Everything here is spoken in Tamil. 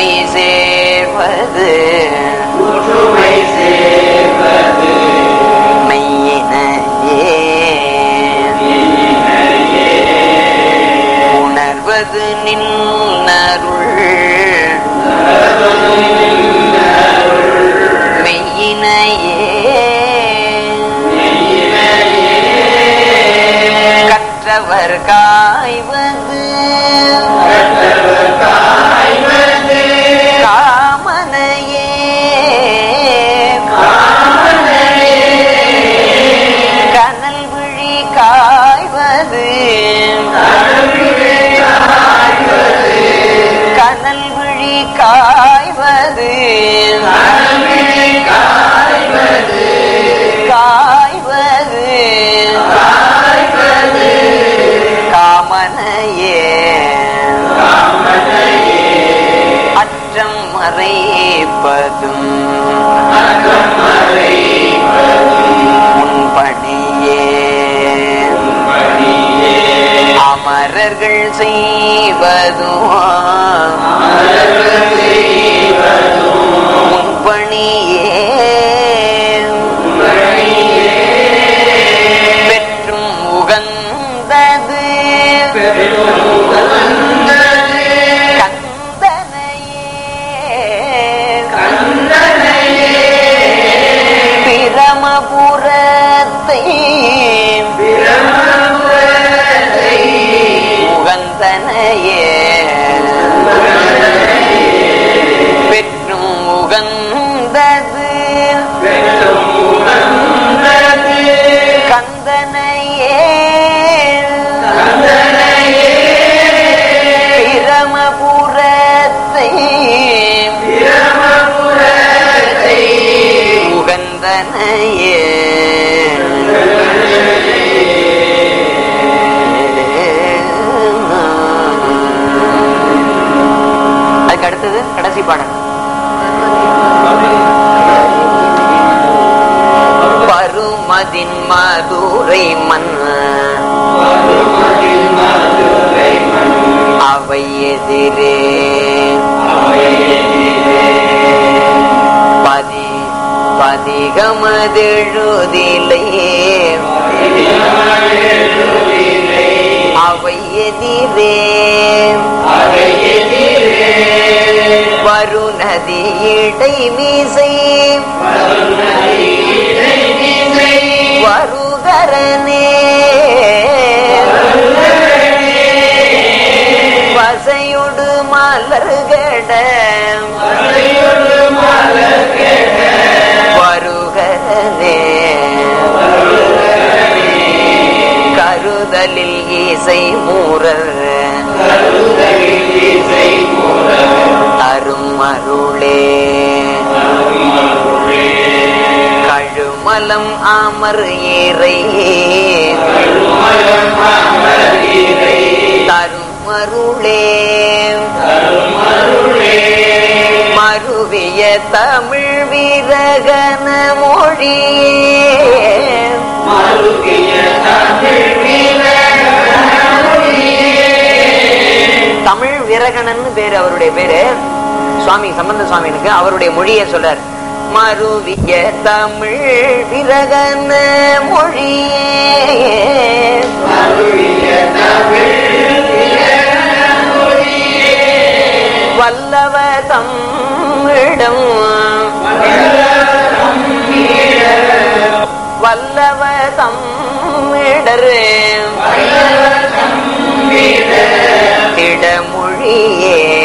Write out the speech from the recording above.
கூற்றுமை சேர்வது ஒற்றுமை சேர்வது மெய்யினையே உணர்வது நின்னருள் மெய்யினையே கற்றவர் காய்வது காய்வது காமனையே கனல் விழி காய்வது கனல் விழி காய்வது காய்வது காமனையே அற்றம் மறைப்பதும் முன்பணியே அமரர்கள் செய்வதும் முன்பணியே பெற்றும் உகந்தது கந்தனையே பிரமபுரத்தை உகந்தனையே பெற்றும் உகந்தது கந்தனையே பிரமபுரத்தை உகந்தனையே அதுக்கு அடுத்தது கடைசி பாடல் பருமதின் மதுரை மண் அவை எதிரே பதி பதிகமதெழுதிலே அவை எதிரே வருநதி இடை மீசை வருகரனே வசையொடு மலர்கட வருகரனே கருதலில் இசை மூரர் அரும் அருளே கழுமலம் அமர் ஏறை தரும் அருளே மருவிய தமிழ் வீரகன மொழியே தமிழ் விரகணன்னு பேரு அவருடைய பேரு சுவாமி சம்பந்த சுவாமினுக்கு அவருடைய மொழியை சொல்றார் மருவிய தமிழ் விரகன மொழியே வல்லவ தம்மிடம் வல்லவ தம்மிடரு இடமொழியே